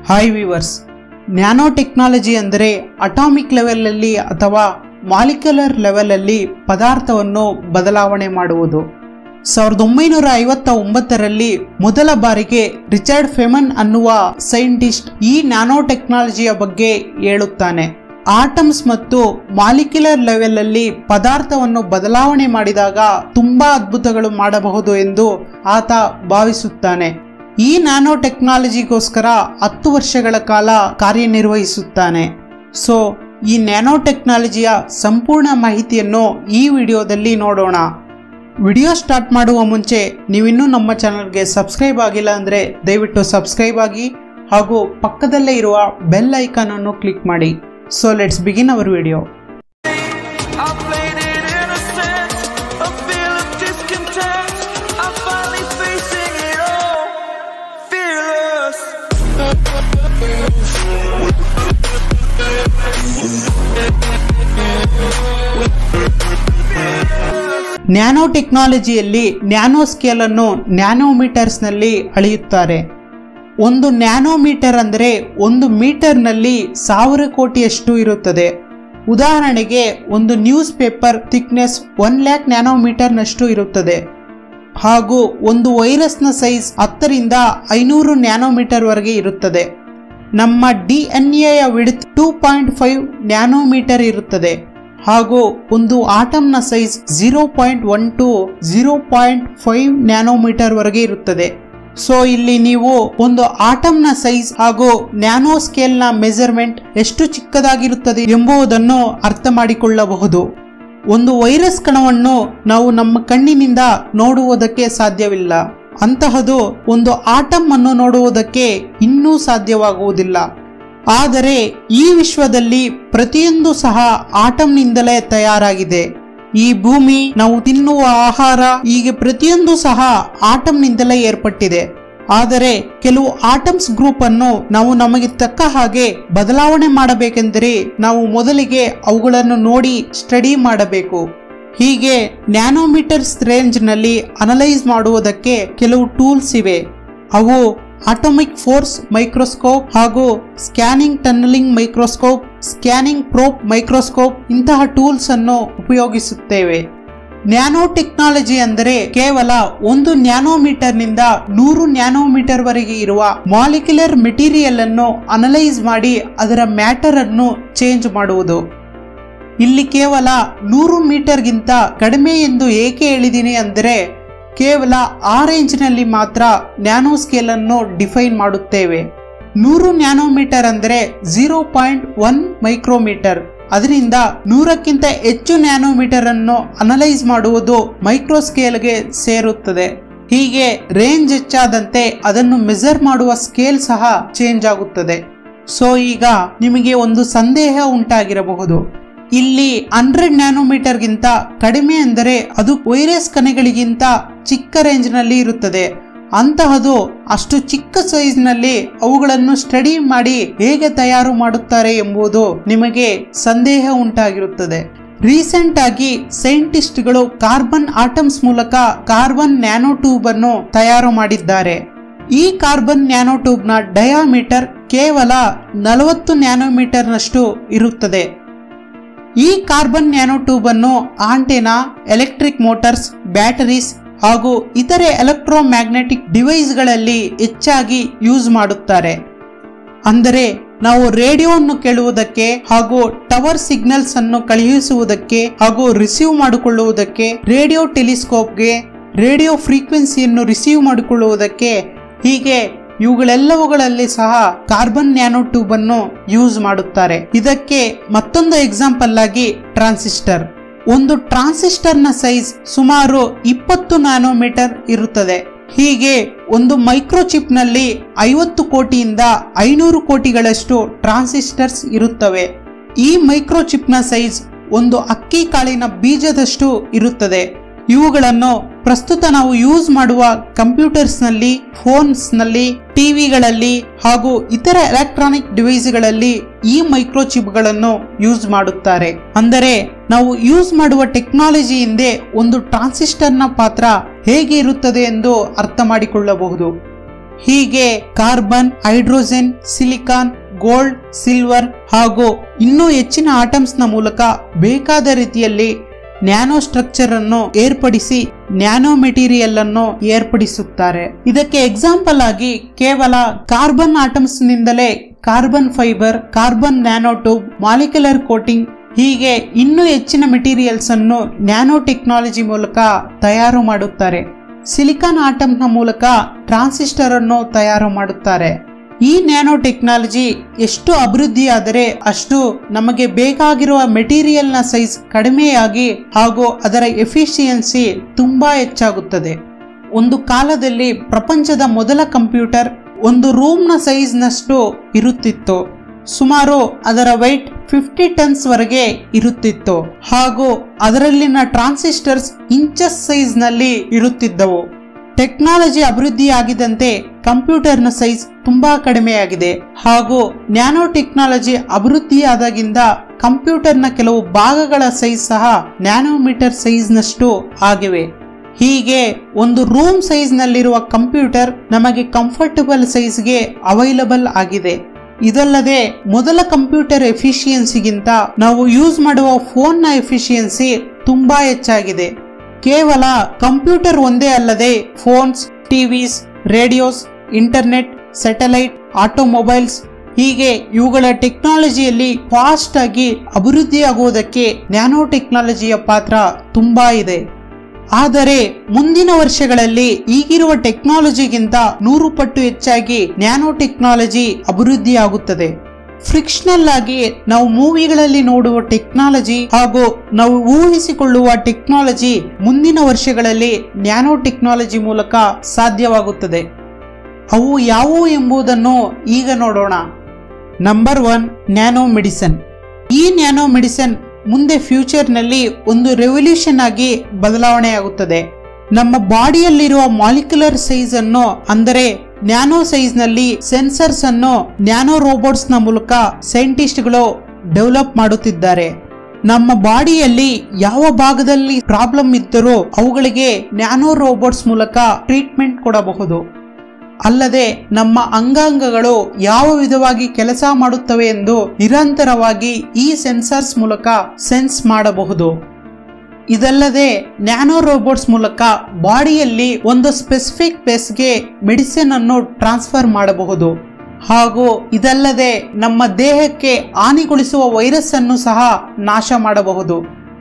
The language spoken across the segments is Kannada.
ಹಾಯ್ ವಿವರ್ಸ್ ನ್ಯಾನೋ ಟೆಕ್ನಾಲಜಿ ಅಂದರೆ ಅಟಾಮಿಕ್ ಲೆವೆಲಲ್ಲಿ ಅಥವಾ ಮಾಲಿಕ್ಯುಲರ್ ಲೆವೆಲಲ್ಲಿ ಪದಾರ್ಥವನ್ನು ಬದಲಾವಣೆ ಮಾಡುವುದು ಸಾವಿರದ ಒಂಬೈನೂರ ಐವತ್ತ ಒಂಬತ್ತರಲ್ಲಿ ಮೊದಲ ಬಾರಿಗೆ ರಿಚರ್ಡ್ ಫೆಮನ್ ಅನ್ನುವ ಸೈಂಟಿಸ್ಟ್ ಈ ನ್ಯಾನೋ ಟೆಕ್ನಾಲಜಿಯ ಬಗ್ಗೆ ಹೇಳುತ್ತಾನೆ ಆಟಮ್ಸ್ ಮತ್ತು ಮಾಲಿಕ್ಯುಲರ್ ಲೆವೆಲಲ್ಲಿ ಪದಾರ್ಥವನ್ನು ಬದಲಾವಣೆ ಮಾಡಿದಾಗ ತುಂಬಾ ಅದ್ಭುತಗಳು ಮಾಡಬಹುದು ಎಂದು ಆತ ಭಾವಿಸುತ್ತಾನೆ ಈ ನ್ಯಾನೋ ಟೆಕ್ನಾಲಜಿಗೋಸ್ಕರ ಹತ್ತು ವರ್ಷಗಳ ಕಾಲ ಕಾರ್ಯನಿರ್ವಹಿಸುತ್ತಾನೆ ಸೊ ಈ ನ್ಯಾನೋ ಟೆಕ್ನಾಲಜಿಯ ಸಂಪೂರ್ಣ ಮಾಹಿತಿಯನ್ನು ಈ ವಿಡಿಯೋದಲ್ಲಿ ನೋಡೋಣ ವಿಡಿಯೋ ಸ್ಟಾರ್ಟ್ ಮಾಡುವ ಮುಂಚೆ ನೀವಿನ್ನೂ ನಮ್ಮ ಚಾನಲ್ಗೆ ಸಬ್ಸ್ಕ್ರೈಬ್ ಆಗಿಲ್ಲ ಅಂದರೆ ದಯವಿಟ್ಟು ಸಬ್ಸ್ಕ್ರೈಬ್ ಆಗಿ ಹಾಗೂ ಪಕ್ಕದಲ್ಲೇ ಇರುವ ಬೆಲ್ ಐಕಾನ್ ಅನ್ನು ಕ್ಲಿಕ್ ಮಾಡಿ so let's begin our video I played it innocent, a feel of discontent. I'm finally facing it all, fearless. Nano ಟೆಕ್ನಾಲಜಿಯಲ್ಲಿ ನ್ಯಾನೋ ಸ್ಕೇಲ್ ಅನ್ನು ನ್ಯಾನೋಮೀಟರ್ಸ್ನಲ್ಲಿ ಅಳೆಯುತ್ತಾರೆ ಒಂದು ನ್ಯಾನೋಮೀಟರ್ ಅಂದರೆ ಒಂದು ಮೀಟರ್ನಲ್ಲಿ ಸಾವಿರ ಕೋಟಿಯಷ್ಟು ಇರುತ್ತದೆ ಉದಾಹರಣೆಗೆ ಒಂದು newspaper thickness one lakh ನ್ಯಾನೋಮೀಟರ್ನಷ್ಟು ಇರುತ್ತದೆ ಹಾಗೂ ಒಂದು ವೈರಸ್ನ ಸೈಜ್ ಹತ್ತರಿಂದ ಐನೂರು ನ್ಯಾನೋಮೀಟರ್ವರೆಗೆ ಇರುತ್ತದೆ ನಮ್ಮ ಡಿ ಎನ್ ಎಯ width two point five nanometer ಇರುತ್ತದೆ ಹಾಗೂ ಒಂದು ಆಟಮ್ನ size zero point one to zero point five nanometer ವರೆಗೆ ಇರುತ್ತದೆ ಸೊ ಇಲ್ಲಿ ನೀವು ಒಂದು ಆಟಮ್ನ ಸೈಜ್ ಹಾಗೂ ನ್ಯಾನೋ ಸ್ಕೇಲ್ನ ಮೆಜರ್ಮೆಂಟ್ ಎಷ್ಟು ಚಿಕ್ಕದಾಗಿರುತ್ತದೆ ಎಂಬುದನ್ನು ಅರ್ಥ ಮಾಡಿಕೊಳ್ಳಬಹುದು ಒಂದು ವೈರಸ್ ಕಣವನ್ನು ನಾವು ನಮ್ಮ ಕಣ್ಣಿನಿಂದ ನೋಡುವುದಕ್ಕೆ ಸಾಧ್ಯವಿಲ್ಲ ಅಂತಹದು ಒಂದು ಆಟಮ್ ಅನ್ನು ನೋಡುವುದಕ್ಕೆ ಇನ್ನೂ ಸಾಧ್ಯವಾಗುವುದಿಲ್ಲ ಆದರೆ ಈ ವಿಶ್ವದಲ್ಲಿ ಪ್ರತಿಯೊಂದು ಸಹ ಆಟಂನಿಂದಲೇ ತಯಾರಾಗಿದೆ ಈ ಭೂಮಿ ನಾವು ತಿನ್ನುವ ಆಹಾರ ಹೀಗೆ ಪ್ರತಿಯೊಂದು ಸಹ ಆಟಂನಿಂದಲೇ ಏರ್ಪಟ್ಟಿದೆ ಆದರೆ ಕೆಲವು ಆಟಮ್ಸ್ ಗ್ರೂಪ್ ಅನ್ನು ನಾವು ನಮಗೆ ತಕ್ಕ ಹಾಗೆ ಬದಲಾವಣೆ ಮಾಡಬೇಕೆಂದರೆ ನಾವು ಮೊದಲಿಗೆ ಅವುಗಳನ್ನು ನೋಡಿ ಸ್ಟಡಿ ಮಾಡಬೇಕು ಹೀಗೆ ನ್ಯಾನೋಮೀಟರ್ಸ್ ರೇಂಜ್ನಲ್ಲಿ ಅನಲೈಸ್ ಮಾಡುವುದಕ್ಕೆ ಕೆಲವು ಟೂಲ್ಸ್ ಇವೆ ಅವು ಆಟೋಮಿಕ್ ಫೋರ್ಸ್ ಮೈಕ್ರೋಸ್ಕೋಪ್ ಹಾಗೂ scanning tunnelling microscope scanning probe microscope ಇಂತಹ ಟೂಲ್ಸ್ ಅನ್ನು ಉಪಯೋಗಿಸುತ್ತೇವೆ ನ್ಯಾನೋ ಟೆಕ್ನಾಲಜಿ ಅಂದರೆ ಕೇವಲ ಒಂದು ನ್ಯಾನೋಮೀಟರ್ನಿಂದ ನೂರು ನ್ಯಾನೋಮೀಟರ್ ವರೆಗೆ ಇರುವ ಮಾಲಿಕ್ಯುಲರ್ ಮೆಟೀರಿಯಲ್ ಅನ್ನು ಅನಲೈಸ್ ಮಾಡಿ ಅದರ ಮ್ಯಾಟರ್ ಅನ್ನು ಚೇಂಜ್ ಮಾಡುವುದು ಇಲ್ಲಿ ಕೇವಲ ನೂರು ಮೀಟರ್ಗಿಂತ ಕಡಿಮೆ ಎಂದು ಏಕೆ ಹೇಳಿದ್ದೀನಿ ಅಂದರೆ ಕೇವಲ ಆ ರೇಂಜ್ನಲ್ಲಿ ಮಾತ್ರ ನ್ಯಾನೋ ಸ್ಕೇಲ್ ಅನ್ನು ಡಿಫೈನ್ ಮಾಡುತ್ತೇವೆ ನೂರು ನ್ಯಾನೋಮೀಟರ್ ಅಂದರೆ ಝೀರೋ ಪಾಯಿಂಟ್ ಒನ್ ಮೈಕ್ರೋಮೀಟರ್ ಅದರಿಂದ ನೂರಕ್ಕಿಂತ ಹೆಚ್ಚು ನ್ಯಾನೋಮೀಟರ್ ಅನ್ನು ಅನಲೈಸ್ ಮಾಡುವುದು ಮೈಕ್ರೋ ಸ್ಕೇಲ್ಗೆ ಸೇರುತ್ತದೆ ಹೀಗೆ ರೇಂಜ್ ಹೆಚ್ಚಾದಂತೆ ಅದನ್ನು ಮೆಜರ್ ಮಾಡುವ ಸ್ಕೇಲ್ ಸಹ ಚೇಂಜ್ ಆಗುತ್ತದೆ ಸೊ ಈಗ ನಿಮಗೆ ಒಂದು ಸಂದೇಹ ಉಂಟಾಗಿರಬಹುದು ಇಲ್ಲಿ ಹಂಡ್ರೆಡ್ ನ್ಯಾನೋಮೀಟರ್ಗಿಂತ ಕಡಿಮೆ ಅಂದರೆ ಅದು ವೈರಸ್ ಕಣಗಳಿಗಿಂತ ಚಿಕ್ಕ ರೇಂಜ್ನಲ್ಲಿ ಇರುತ್ತದೆ ಅಂತಹದು ಅಷ್ಟು ಚಿಕ್ಕ ಸೈಜ್ನಲ್ಲಿ ಅವುಗಳನ್ನು ಸ್ಟಡಿ ಮಾಡಿ ಹೇಗೆ ತಯಾರು ಮಾಡುತ್ತಾರೆ ಎಂಬುದು ನಿಮಗೆ ಸಂದೇಹ ಉಂಟಾಗಿರುತ್ತದೆ ರೀಸೆಂಟ್ ಆಗಿ ಸೈಂಟಿಸ್ಟ್ಗಳು ಕಾರ್ಬನ್ ಆಟಮ್ಸ್ ಮೂಲಕ ಕಾರ್ಬನ್ ನ್ಯಾನೋ ಟ್ಯೂಬ್ ಅನ್ನು ತಯಾರು ಮಾಡಿದ್ದಾರೆ ಈ ಕಾರ್ಬನ್ ನ್ಯಾನೋ ಟ್ಯೂಬ್ನ ಡಯಾಮೀಟರ್ ಕೇವಲ ನಲವತ್ತು ನ್ಯಾನೋಮೀಟರ್ನಷ್ಟು ಇರುತ್ತದೆ ಈ ಕಾರ್ಬನ್ ನ್ಯಾನೋ ಟ್ಯೂಬ್ ಅನ್ನು ಆಂಟೆನಾ ಎಲೆಕ್ಟ್ರಿಕ್ ಮೋಟಾರ್ಸ್ ಬ್ಯಾಟರೀಸ್ ಹಾಗೂ ಇತರೆ ಎಲೆಕ್ಟ್ರೋಮ್ಯಾಗ್ನೆಟಿಕ್ ಡಿವೈಸ್ಗಳಲ್ಲಿ ಹೆಚ್ಚಾಗಿ ಯೂಸ್ ಮಾಡುತ್ತಾರೆ ಅಂದರೆ ನಾವು ರೇಡಿಯೋವನ್ನು ಕೇಳುವುದಕ್ಕೆ ಹಾಗೂ ಟವರ್ ಸಿಗ್ನಲ್ಸ್ ಅನ್ನು ಕಳುಹಿಸುವುದಕ್ಕೆ ಹಾಗೂ ರಿಸೀವ್ ಮಾಡಿಕೊಳ್ಳುವುದಕ್ಕೆ ರೇಡಿಯೋ ಟೆಲಿಸ್ಕೋಪ್ಗೆ ರೇಡಿಯೋ ಫ್ರೀಕ್ವೆನ್ಸಿಯನ್ನು ರಿಸೀವ್ ಮಾಡಿಕೊಳ್ಳುವುದಕ್ಕೆ ಹೀಗೆ ಇವುಗಳೆಲ್ಲವುಗಳಲ್ಲಿ ಸಹ ಕಾರ್ಬನ್ ನ್ಯಾನೋ ಟ್ಯೂಬ್ ಅನ್ನು ಯೂಸ್ ಮಾಡುತ್ತಾರೆ ಇದಕ್ಕೆ ಮತ್ತೊಂದು ಎಕ್ಸಾಂಪಲ್ ಆಗಿ ಟ್ರಾನ್ಸಿಸ್ಟರ್ ಒಂದು ಟ್ರಾನ್ಸಿಸ್ಟರ್ನ ಸೈಜ್ ಸುಮಾರು ಇಪ್ಪತ್ತು ನ್ಯಾನೋಮೀಟರ್ ಇರುತ್ತದೆ ಹೀಗೆ ಒಂದು ಮೈಕ್ರೋಚಿಪ್ನಲ್ಲಿ ಐವತ್ತು ಕೋಟಿಯಿಂದ ಐನೂರು ಕೋಟಿಗಳಷ್ಟು ಟ್ರಾನ್ಸಿಸ್ಟರ್ಸ್ ಇರುತ್ತವೆ ಈ ಮೈಕ್ರೋಚಿಪ್ನ ಸೈಜ್ ಒಂದು ಅಕ್ಕಿ ಕಾಳಿನ ಬೀಜದಷ್ಟು ಇರುತ್ತದೆ ಇವುಗಳನ್ನು ಪ್ರಸ್ತುತ ನಾವು ಯೂಸ್ ಮಾಡುವ ಕಂಪ್ಯೂಟರ್ಸ್ನಲ್ಲಿ ಫೋನ್ಸ್ನಲ್ಲಿ ಟಿವಿಗಳಲ್ಲಿ ಹಾಗೂ ಇತರ ಎಲೆಕ್ಟ್ರಾನಿಕ್ ಡಿವೈಸ್ಗಳಲ್ಲಿ ಈ ಮೈಕ್ರೋಚಿಪ್ಗಳನ್ನು ಯೂಸ್ ಮಾಡುತ್ತಾರೆ ಅಂದರೆ ನಾವು ಯೂಸ್ ಮಾಡುವ ಟೆಕ್ನಾಲಜಿ ಹಿಂದೆ ಒಂದು ಟ್ರಾನ್ಸಿಸ್ಟರ್ನ ಪಾತ್ರ ಹೇಗೆ ಇರುತ್ತದೆ ಎಂದು ಅರ್ಥ ಮಾಡಿಕೊಳ್ಳಬಹುದು ಹೀಗೆ carbon hydrogen silicon gold silver ಹಾಗೂ ಇನ್ನೂ ಹೆಚ್ಚಿನ ಆಟಮ್ಸ್ನ ಮೂಲಕ ಬೇಕಾದ ರೀತಿಯಲ್ಲಿ ನ್ಯಾನೋ ಸ್ಟ್ರಕ್ಚರ್ ಅನ್ನು ಏರ್ಪಡಿಸಿ ನ್ಯಾನೋ ಮೆಟೀರಿಯಲ್ ಅನ್ನು ಏರ್ಪಡಿಸುತ್ತಾರೆ ಇದಕ್ಕೆ ಎಕ್ಸಾಂಪಲ್ ಆಗಿ ಕೇವಲ ಕಾರ್ಬನ್ ಆಟಮ್ಸ್ ನಿಂದಲೇ carbon fibre carbon nanotube molecular coating ಹೀಗೆ ಇನ್ನೂ ಹೆಚ್ಚಿನ ಮೆಟೀರಿಯಲ್ಸ್ ಅನ್ನು ನ್ಯಾನೋ ಟೆಕ್ನಾಲಜಿ ಮೂಲಕ ತಯಾರು ಮಾಡುತ್ತಾರೆ ಸಿಲಿಕಾನ್ ಆಟಮ್ನ ಮೂಲಕ ಟ್ರಾನ್ಸಿಸ್ಟರ್ ಅನ್ನು ತಯಾರು ಮಾಡುತ್ತಾರೆ ಈ ನ್ಯಾನೋ ಟೆಕ್ನಾಲಜಿ ಎಷ್ಟು ಅಭಿವೃದ್ಧಿಯಾದರೆ ಅಷ್ಟು ನಮಗೆ ಬೇಕಾಗಿರುವ ಮೆಟೀರಿಯಲ್ನ ಸೈಜ್ ಕಡಿಮೆಯಾಗಿ ಹಾಗೂ ಅದರ ಎಫಿಷಿಯನ್ಸಿ ತುಂಬಾ ಹೆಚ್ಚಾಗುತ್ತದೆ ಒಂದು ಕಾಲದಲ್ಲಿ ಪ್ರಪಂಚದ ಮೊದಲ ಕಂಪ್ಯೂಟರ್ ಒಂದು ರೂಮ್ನ ಸೈಜ್ನಷ್ಟು ಇರುತ್ತಿತ್ತು ಸುಮಾರು ಅದರ ವೆಯ್ಟ್ ಫಿಫ್ಟಿ ಟನ್ಸ್ ವರೆಗೆ ಇರುತ್ತಿತ್ತು ಹಾಗೂ ಅದರಲ್ಲಿನ ಟ್ರಾನ್ಸಿಸ್ಟರ್ಸ್ ಇಂಚಸ್ ಸೈಜ್ನಲ್ಲಿ ಇರುತ್ತಿದ್ದವು ಟೆಕ್ನಾಲಜಿ ಅಭಿವೃದ್ಧಿಯಾಗಿದ್ದಂತೆ ಕಂಪ್ಯೂಟರ್ನ ಸೈಜ್ ತುಂಬಾ ಕಡಿಮೆಯಾಗಿದೆ ಹಾಗೂ ನ್ಯಾನೋ ಟೆಕ್ನಾಲಜಿ ಅಭಿವೃದ್ಧಿಯಾದಾಗಿಂದ ಕಂಪ್ಯೂಟರ್ನ ಕೆಲವು ಭಾಗಗಳ ಸೈಜ್ ಸಹ ನ್ಯಾನೋಮೀಟರ್ ಸೈಜ್ನಷ್ಟು ಆಗಿವೆ ಹೀಗೆ ಒಂದು ರೂಮ್ ಸೈಜ್ನಲ್ಲಿರುವ ಕಂಪ್ಯೂಟರ್ ನಮಗೆ ಕಂಫರ್ಟಬಲ್ ಸೈಜ್ಗೆ ಅವೈಲಬಲ್ ಆಗಿದೆ ಇದಲ್ಲದೆ ಮೊದಲ ಕಂಪ್ಯೂಟರ್ ಎಫಿಷಿಯನ್ಸಿಗಿಂತ ನಾವು ಯೂಸ್ ಮಾಡುವ ಫೋನ್ನ ಎಫಿಷಿಯನ್ಸಿ ತುಂಬಾ ಹೆಚ್ಚಾಗಿದೆ ಕೇವಲ ಕಂಪ್ಯೂಟರ್ ಒಂದೇ ಅಲ್ಲದೆ phones TVs radios internet satellite automobiles ಹೀಗೆ ಇವುಗಳ ಟೆಕ್ನಾಲಜಿಯಲ್ಲಿ ಫಾಸ್ಟ್ ಆಗಿ ಅಭಿವೃದ್ಧಿಯಾಗುವುದಕ್ಕೆ ನ್ಯಾನೋ ಟೆಕ್ನಾಲಜಿಯ ಪಾತ್ರ ತುಂಬಾ ಇದೆ ಆದರೆ ಮುಂದಿನ ವರ್ಷಗಳಲ್ಲಿ ಈಗಿರುವ ಟೆಕ್ನಾಲಜಿಗಿಂತ ನೂರು ಪಟ್ಟು ಹೆಚ್ಚಾಗಿ ನ್ಯಾನೋ ಟೆಕ್ನಾಲಜಿ ಅಭಿವೃದ್ಧಿಯಾಗುತ್ತದೆ ಫ್ರಿಕ್ಷನಲ್ ಆಗಿ ನಾವು ಮೂವಿಗಳಲ್ಲಿ ನೋಡುವ ಟೆಕ್ನಾಲಜಿ ಹಾಗೂ ನಾವು ಊಹಿಸಿಕೊಳ್ಳುವ ಟೆಕ್ನಾಲಜಿ ಮುಂದಿನ ವರ್ಷಗಳಲ್ಲಿ ನ್ಯಾನೋ ಟೆಕ್ನಾಲಜಿ ಮೂಲಕ ಸಾಧ್ಯವಾಗುತ್ತದೆ ಅವು ಯಾವುವು ಎಂಬುದನ್ನು ಈಗ ನೋಡೋಣ ನಂಬರ್ ಒನ್ ನ್ಯಾನೋ ಮೆಡಿಸನ್ ಈ ನ್ಯಾನೋ ಮೆಡಿಸನ್ ಮುಂದೆ ಫ್ಯೂಚರ್ನಲ್ಲಿ ಒಂದು ರೆವಲ್ಯೂಷನ್ ಆಗಿ ಬದಲಾವಣೆಯಾಗುತ್ತದೆ ನಮ್ಮ ಬಾಡಿಯಲ್ಲಿರುವ ಮಾಲಿಕ್ಯುಲರ್ ಸೈಜ್ ಅನ್ನು ಅಂದರೆ ನ್ಯಾನೋ ಸೈಜ್ನಲ್ಲಿ ಸೆನ್ಸರ್ಸ್ ಅನ್ನು ನ್ಯಾನೋ ರೋಬೋಟ್ಸ್ನ ಮೂಲಕ ಸೈಂಟಿಸ್ಟ್ಗಳು ಡೆವಲಪ್ ಮಾಡುತ್ತಿದ್ದಾರೆ ನಮ್ಮ ಬಾಡಿಯಲ್ಲಿ ಯಾವ ಭಾಗದಲ್ಲಿ ಪ್ರಾಬ್ಲಮ್ ಇದ್ದರೂ ಅವುಗಳಿಗೆ ನ್ಯಾನೋ ರೋಬೋಟ್ಸ್ ಮೂಲಕ ಟ್ರೀಟ್ಮೆಂಟ್ ಕೊಡಬಹುದು ಅಲ್ಲದೆ ನಮ್ಮ ಅಂಗಾಂಗಗಳು ಯಾವ ವಿಧವಾಗಿ ಕೆಲಸ ಮಾಡುತ್ತವೆ ಎಂದು ನಿರಂತರವಾಗಿ ಈ ಸೆನ್ಸರ್ಸ್ ಮೂಲಕ ಸೆನ್ಸ್ ಮಾಡಬಹುದು ಇದಲ್ಲದೆ ನ್ಯಾನೋ ರೋಬೋಟ್ಸ್ ಮೂಲಕ ಬಾಡಿಯಲ್ಲಿ ಒಂದು ಸ್ಪೆಸಿಫಿಕ್ ಪ್ಲೇಸ್ಗೆ ಮೆಡಿಸಿನ್ ಅನ್ನು ಟ್ರಾನ್ಸ್ಫರ್ ಮಾಡಬಹುದು ಹಾಗೂ ಇದಲ್ಲದೆ ನಮ್ಮ ದೇಹಕ್ಕೆ ಹಾನಿಗೊಳಿಸುವ ವೈರಸ್ ಅನ್ನು ಸಹ ನಾಶ ಮಾಡಬಹುದು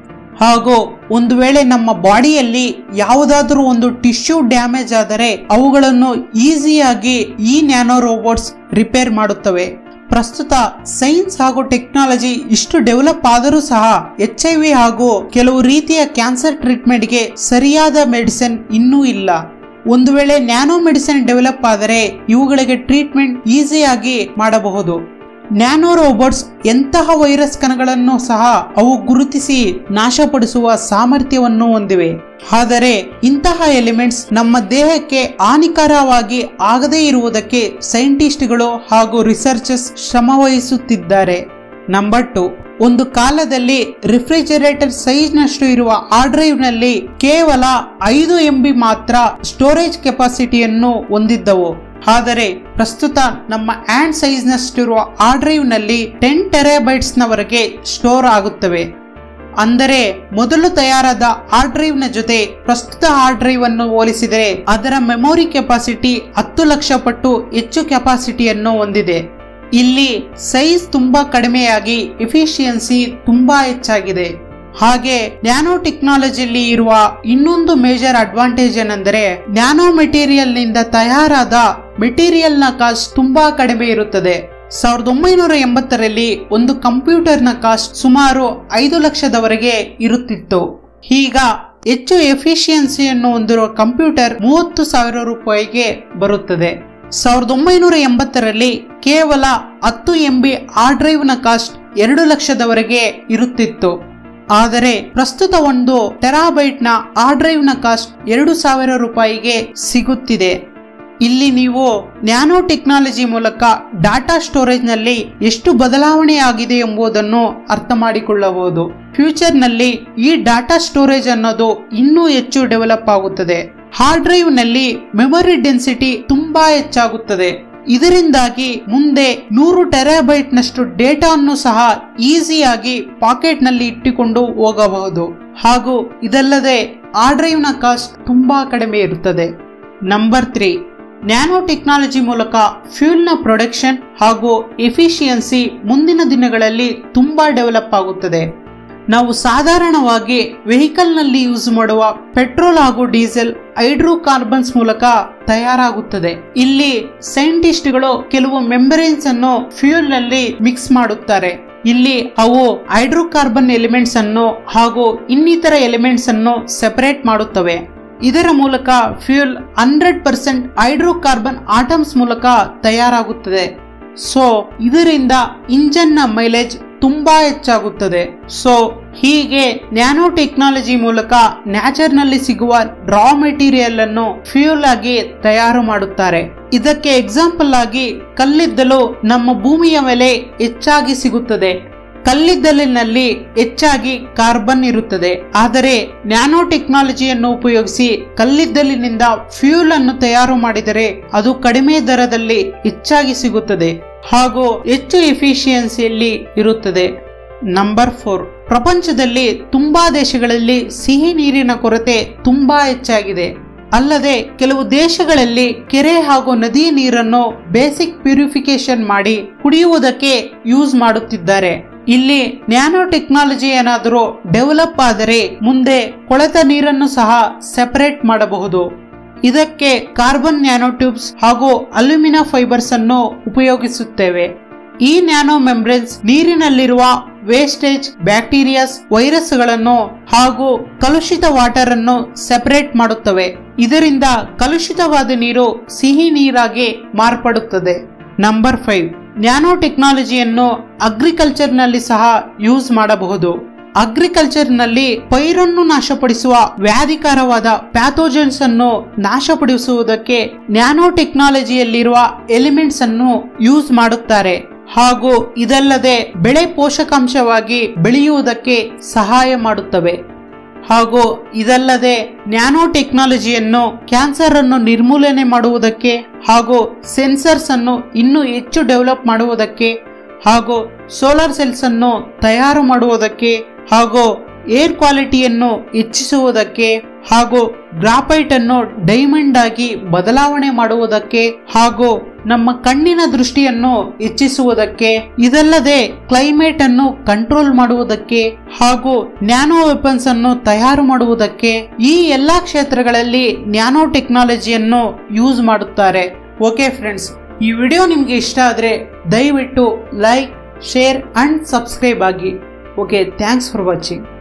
ಹಾಗೂ ಒಂದು ವೇಳೆ ನಮ್ಮ ಬಾಡಿಯಲ್ಲಿ ಯಾವುದಾದರೂ ಒಂದು ಟಿಶ್ಯೂ ಡ್ಯಾಮೇಜ್ ಆದರೆ ಅವುಗಳನ್ನು ಈಸಿಯಾಗಿ ಈ ನ್ಯಾನೋ ರೋಬೋಟ್ಸ್ ರಿಪೇರ್ ಮಾಡುತ್ತವೆ ಪ್ರಸ್ತುತ ಸೈನ್ಸ್ ಹಾಗೂ ಟೆಕ್ನಾಲಜಿ ಇಷ್ಟು ಡೆವಲಪ್ ಆದರೂ ಸಹ ಎಚ್ ಐ ವಿ ಹಾಗೂ ಕೆಲವು ರೀತಿಯ ಕ್ಯಾನ್ಸರ್ ಟ್ರೀಟ್ಮೆಂಟ್ಗೆ ಸರಿಯಾದ ಮೆಡಿಸಿನ್ ಇನ್ನೂ ಇಲ್ಲ ಒಂದು ವೇಳೆ ನ್ಯಾನೋ ಮೆಡಿಸಿನ್ ಡೆವಲಪ್ ಆದರೆ ಇವುಗಳಿಗೆ ಟ್ರೀಟ್ಮೆಂಟ್ ಈಸಿಯಾಗಿ ಮಾಡಬಹುದು ನ್ಯಾನೋ ರೋಬೋಟ್ಸ್ ಎಂತಹ ವೈರಸ್ ಕಣಗಳನ್ನು ಸಹ ಅವು ಗುರುತಿಸಿ ನಾಶಪಡಿಸುವ ಸಾಮರ್ಥ್ಯವನ್ನು ಹೊಂದಿವೆ ಆದರೆ ಇಂತಹ ಎಲಿಮೆಂಟ್ಸ್ ನಮ್ಮ ದೇಹಕ್ಕೆ ಹಾನಿಕರವಾಗಿ ಆಗದೇ ಇರುವುದಕ್ಕೆ ಸೈಂಟಿಸ್ಟ್ಗಳು ಹಾಗೂ ರಿಸರ್ಚರ್ಸ್ ಶ್ರಮವಹಿಸುತ್ತಿದ್ದಾರೆ ನಂಬರ್ ಟು ಒಂದು ಕಾಲದಲ್ಲಿ ರಿಫ್ರಿಜರೇಟರ್ ಸೈಜ್ನಷ್ಟು ಇರುವ ಆ ಡ್ರೈವ್ನಲ್ಲಿ ಕೇವಲ ಐದು ಎಂ ಬಿ ಮಾತ್ರ ಸ್ಟೋರೇಜ್ ಕೆಪಾಸಿಟಿಯನ್ನು ಹೊಂದಿದ್ದವು ಆದರೆ ಪ್ರಸ್ತುತ ನಮ್ಮ ಹ್ಯಾಂಡ್ ಸೈಜ್ನಷ್ಟಿರುವ ಆ ಡ್ರೈವ್ನಲ್ಲಿ ಟೆನ್ ಟೆರಾಬೈಟ್ಸ್ನವರೆಗೆ ಸ್ಟೋರ್ ಆಗುತ್ತವೆ ಅಂದರೆ ಮೊದಲು ತಯಾರಾದ ಹಾರ್ಡ್ ಡ್ರೈವ್ನ ಜೊತೆ ಪ್ರಸ್ತುತ ಹಾರ್ಡ್ ಡ್ರೈವ್ ಅನ್ನು ಹೋಲಿಸಿದರೆ ಅದರ ಮೆಮೊರಿ ಕೆಪಾಸಿಟಿ ಹತ್ತು ಲಕ್ಷ ಪಟ್ಟು ಹೆಚ್ಚು ಕೆಪಾಸಿಟಿಯನ್ನು ಹೊಂದಿದೆ ಇಲ್ಲಿ ಸೈಜ್ ತುಂಬಾ ಕಡಿಮೆಯಾಗಿ ಎಫಿಷಿಯನ್ಸಿ ತುಂಬಾ ಹೆಚ್ಚಾಗಿದೆ ಹಾಗೆ ನ್ಯಾನೋ ಟೆಕ್ನಾಲಜಿಯಲ್ಲಿ ಇರುವ ಇನ್ನೊಂದು ಮೇಜರ್ ಅಡ್ವಾಂಟೇಜ್ ಏನೆಂದರೆ ನ್ಯಾನೋ ಮೆಟೀರಿಯಲ್ ನಿಂದ ತಯಾರಾದ ಮೆಟೀರಿಯಲ್ ನ ಕಾಸ್ಟ್ ತುಂಬಾ ಕಡಿಮೆ ಇರುತ್ತದೆ ಸಾವಿರದ ಒಂಬೈನೂರ ಎಂಬತ್ತರಲ್ಲಿ ಒಂದು ಕಂಪ್ಯೂಟರ್ನ ಕಾಸ್ಟ್ ಸುಮಾರು ಐದು ಲಕ್ಷದವರೆಗೆ ಇರುತ್ತಿತ್ತು ಈಗ ಹೆಚ್ಚು ಎಫಿಷಿಯನ್ಸಿಯನ್ನು ಹೊಂದಿರುವ ಕಂಪ್ಯೂಟರ್ ಮೂವತ್ತು ಸಾವಿರ ರೂಪಾಯಿಗೆ ಬರುತ್ತದೆ ಸಾವಿರದ ಒಂಬೈನೂರ ಎಂಬತ್ತರಲ್ಲಿ ಕೇವಲ ಹತ್ತು ಎಂ ಬಿ ಹಾರ್ಡ್ ಡ್ರೈವ್ನ ಕಾಸ್ಟ್ ಎರಡು ಲಕ್ಷದವರೆಗೆ ಇರುತ್ತಿತ್ತು ಆದರೆ ಪ್ರಸ್ತುತ ಒಂದು ಟೆರಾಬೈಟ್ನ ಹಾರ್ಡ್ ಡ್ರೈವ್ನ ಕಾಸ್ಟ್ ಎರಡು ಸಾವಿರ ರೂಪಾಯಿಗೆ ಸಿಗುತ್ತಿದೆ ಇಲ್ಲಿ ನೀವು ನ್ಯಾನೋ ಟೆಕ್ನಾಲಜಿ ಮೂಲಕ ಡಾಟಾ ಸ್ಟೋರೇಜ್ನಲ್ಲಿ ಎಷ್ಟು ಬದಲಾವಣೆ ಆಗಿದೆ ಎಂಬುದನ್ನು ಅರ್ಥ ಮಾಡಿಕೊಳ್ಳಬಹುದು ಫ್ಯೂಚರ್ನಲ್ಲಿ ಈ ಡಾಟಾ ಸ್ಟೋರೇಜ್ ಅನ್ನೋದು ಇನ್ನೂ ಹೆಚ್ಚು ಡೆವಲಪ್ ಆಗುತ್ತದೆ ಹಾರ್ಡ್ ಡ್ರೈವ್ ನಲ್ಲಿ ಮೆಮೊರಿ ಡೆನ್ಸಿಟಿ ತುಂಬಾ ಹೆಚ್ಚಾಗುತ್ತದೆ ಇದರಿಂದಾಗಿ ಮುಂದೆ ನೂರು ಟೆರಾಬೈಟ್ ನಷ್ಟು ಡೇಟಾವನ್ನು ಸಹ ಈಸಿಯಾಗಿ ಪಾಕೆಟ್ ನಲ್ಲಿ ಇಟ್ಟುಕೊಂಡು ಹೋಗಬಹುದು ಹಾಗೂ ಇದಲ್ಲದೆ ಆ ಡ್ರೈವ್ ನ ಕಾಸ್ಟ್ ತುಂಬಾ ಕಡಿಮೆ ಇರುತ್ತದೆ ನಂಬರ್ ತ್ರೀ ನ್ಯಾನೋ ಟೆಕ್ನಾಲಜಿ ಮೂಲಕ ಫ್ಯೂಲ್ ನ ಪ್ರೊಡಕ್ಷನ್ ಹಾಗೂ ಎಫಿಷಿಯನ್ಸಿ ಮುಂದಿನ ದಿನಗಳಲ್ಲಿ ತುಂಬಾ ಡೆವಲಪ್ ಆಗುತ್ತದೆ ನಾವು ಸಾಧಾರಣವಾಗಿ ವೆಹಿಕಲ್ ನಲ್ಲಿ ಯೂಸ್ ಮಾಡುವ ಪೆಟ್ರೋಲ್ ಹಾಗೂ ಡೀಸೆಲ್ ಹೈಡ್ರೋ ಕಾರ್ಬನ್ಸ್ ಮೂಲಕ ತಯಾರಾಗುತ್ತದೆ ಇಲ್ಲಿ ಸೈಂಟಿಸ್ಟ್ಗಳು ಕೆಲವು ಮೆಂಬರೇನ್ಸ್ ಅನ್ನು ಫ್ಯೂಯಲ್ ನಲ್ಲಿ ಮಿಕ್ಸ್ ಮಾಡುತ್ತಾರೆ ಇಲ್ಲಿ ಅವು ಹೈಡ್ರೋಕಾರ್ಬನ್ ಎಲಿಮೆಂಟ್ಸ್ ಅನ್ನು ಹಾಗೂ ಇನ್ನಿತರ ಎಲಿಮೆಂಟ್ಸ್ ಅನ್ನು ಸೆಪರೇಟ್ ಮಾಡುತ್ತವೆ ಇದರ ಮೂಲಕ fuel hundred percent hydrocarbon atoms ಮೂಲಕ ತಯಾರಾಗುತ್ತದೆ ಸೊ ಇದರಿಂದ ಇಂಜನ್ ನ ಮೈಲೇಜ್ ತುಂಬಾ ಹೆಚ್ಚಾಗುತ್ತದೆ ಸೊ ಹೀಗೆ ನ್ಯಾನೋ ಟೆಕ್ನಾಲಜಿ ಮೂಲಕ ನ್ಯಾಚರ್ ನಲ್ಲಿ ಸಿಗುವ ರಾ ಮೆಟೀರಿಯಲ್ ಅನ್ನು ಫ್ಯೂಲ್ ಆಗಿ ತಯಾರು ಮಾಡುತ್ತಾರೆ ಇದಕ್ಕೆ ಎಕ್ಸಾಂಪಲ್ ಆಗಿ ಕಲ್ಲಿದ್ದಲು ನಮ್ಮ ಭೂಮಿಯ ಮೇಲೆ ಹೆಚ್ಚಾಗಿ ಸಿಗುತ್ತದೆ ಕಲ್ಲಿದ್ದಲಿನಲ್ಲಿ ಹೆಚ್ಚಾಗಿ ಕಾರ್ಬನ್ ಇರುತ್ತದೆ ಆದರೆ ನ್ಯಾನೋ ಟೆಕ್ನಾಲಜಿಯನ್ನು ಉಪಯೋಗಿಸಿ ಕಲ್ಲಿದ್ದಲಿನಿಂದ ಫ್ಯೂಲ್ ಅನ್ನು ತಯಾರು ಮಾಡಿದರೆ ಅದು ಕಡಿಮೆ ದರದಲ್ಲಿ ಹೆಚ್ಚಾಗಿ ಸಿಗುತ್ತದೆ ಹಾಗೂ ಹೆಚ್ಚು ಎಫಿಷಿಯನ್ಸಿಯಲ್ಲಿ ಇರುತ್ತದೆ ನಂಬರ್ ಫೋರ್ ಪ್ರಪಂಚದಲ್ಲಿ ತುಂಬಾ ದೇಶಗಳಲ್ಲಿ ಸಿಹಿ ನೀರಿನ ಕೊರತೆ ತುಂಬಾ ಹೆಚ್ಚಾಗಿದೆ ಅಲ್ಲದೆ ಕೆಲವು ದೇಶಗಳಲ್ಲಿ ಕೆರೆ ಹಾಗೂ ನದಿ ನೀರನ್ನು ಬೇಸಿಕ್ ಪ್ಯೂರಿಫಿಕೇಶನ್ ಮಾಡಿ ಕುಡಿಯುವುದಕ್ಕೆ ಯೂಸ್ ಮಾಡುತ್ತಿದ್ದಾರೆ ಇಲ್ಲಿ ನ್ಯಾನೋ ಟೆಕ್ನಾಲಜಿ ಏನಾದರೂ ಡೆವಲಪ್ ಆದರೆ ಮುಂದೆ ಕೊಳೆತ ನೀರನ್ನು ಸಹ ಸೆಪರೇಟ್ ಮಾಡಬಹುದು ಇದಕ್ಕೆ ಕಾರ್ಬನ್ ನ್ಯಾನೋ ಟ್ಯೂಬ್ಸ್ ಹಾಗೂ ಅಲ್ಯೂಮಿನಿಯಂ ಫೈಬರ್ಸ್ ಅನ್ನು ಉಪಯೋಗಿಸುತ್ತೇವೆ ಈ ನ್ಯಾನೋ ಮೆಂಬ್ರೇನ್ಸ್ ನೀರಿನಲ್ಲಿರುವ ವೇಸ್ಟೇಜ್ ಬ್ಯಾಕ್ಟೀರಿಯಾಸ್ ವೈರಸ್ಗಳನ್ನು ಹಾಗೂ ಕಲುಷಿತ ವಾಟರ್ ಅನ್ನು ಸೆಪರೇಟ್ ಮಾಡುತ್ತವೆ ಇದರಿಂದ ಕಲುಷಿತವಾದ ನೀರು ಸಿಹಿ ನೀರಾಗಿ ಮಾರ್ಪಡುತ್ತದೆ ನಂಬರ್ ಫೈವ್ ನ್ಯಾನೋ ಟೆಕ್ನಾಲಜಿಯನ್ನು ಅಗ್ರಿಕಲ್ಚರ್ನಲ್ಲಿ ಸಹ ಯೂಸ್ ಮಾಡಬಹುದು ಅಗ್ರಿಕಲ್ಚರ್ನಲ್ಲಿ ಪೈರನ್ನು ನಾಶಪಡಿಸುವ ವ್ಯಾಧಿಕಾರವಾದ ಪ್ಯಾಥೋಜನ್ಸ್ ಅನ್ನು ನಾಶಪಡಿಸುವುದಕ್ಕೆ ನ್ಯಾನೋ ಟೆಕ್ನಾಲಜಿಯಲ್ಲಿರುವ ಎಲಿಮೆಂಟ್ಸ್ ಅನ್ನು ಯೂಸ್ ಮಾಡುತ್ತಾರೆ ಹಾಗೂ ಇದಲ್ಲದೆ ಬೆಳೆ ಪೋಷಕಾಂಶವಾಗಿ ಬೆಳೆಯುವುದಕ್ಕೆ ಸಹಾಯ ಮಾಡುತ್ತವೆ ಹಾಗೂ ಇದಲ್ಲದೆ ನ್ಯಾನೋ ಟೆಕ್ನಾಲಜಿಯನ್ನು ಕ್ಯಾನ್ಸರ್ ಅನ್ನು ನಿರ್ಮೂಲನೆ ಮಾಡುವುದಕ್ಕೆ ಹಾಗೂ ಸೆನ್ಸರ್ಸ್ ಅನ್ನು ಇನ್ನೂ ಹೆಚ್ಚು ಡೆವಲಪ್ ಮಾಡುವುದಕ್ಕೆ ಹಾಗೂ ಸೋಲಾರ್ ಸೆಲ್ಸ್ ಅನ್ನು ತಯಾರು ಮಾಡುವುದಕ್ಕೆ ಹಾಗೂ ಏರ್ ಕ್ವಾಲಿಟಿಯನ್ನು ಹೆಚ್ಚಿಸುವುದಕ್ಕೆ ಹಾಗೂ ಗ್ರಾಫೈಟ್ ಅನ್ನು ಡೈಮಂಡ್ ಆಗಿ ಬದಲಾವಣೆ ಮಾಡುವುದಕ್ಕೆ ಹಾಗೂ ನಮ್ಮ ಕಣ್ಣಿನ ದೃಷ್ಟಿಯನ್ನು ಹೆಚ್ಚಿಸುವುದಕ್ಕೆ ಇದಲ್ಲದೆ ಕ್ಲೈಮೇಟ್ ಅನ್ನು ಕಂಟ್ರೋಲ್ ಮಾಡುವುದಕ್ಕೆ ಹಾಗೂ ನ್ಯಾನೋ ವೆಪನ್ಸ್ ಅನ್ನು ತಯಾರು ಮಾಡುವುದಕ್ಕೆ ಈ ಎಲ್ಲಾ ಕ್ಷೇತ್ರಗಳಲ್ಲಿ ನ್ಯಾನೋ ಟೆಕ್ನಾಲಜಿಯನ್ನು ಯೂಸ್ ಮಾಡುತ್ತಾರೆ ಓಕೆ ಫ್ರೆಂಡ್ಸ್ ಈ ವಿಡಿಯೋ ನಿಮಗೆ ಇಷ್ಟ ಆದರೆ ದಯವಿಟ್ಟು ಲೈಕ್ ಶೇರ್ ಅಂಡ್ ಸಬ್ಸ್ಕ್ರೈಬ್ ಆಗಿ ಓಕೆ ಥ್ಯಾಂಕ್ಸ್ ಫಾರ್ ವಾಚಿಂಗ್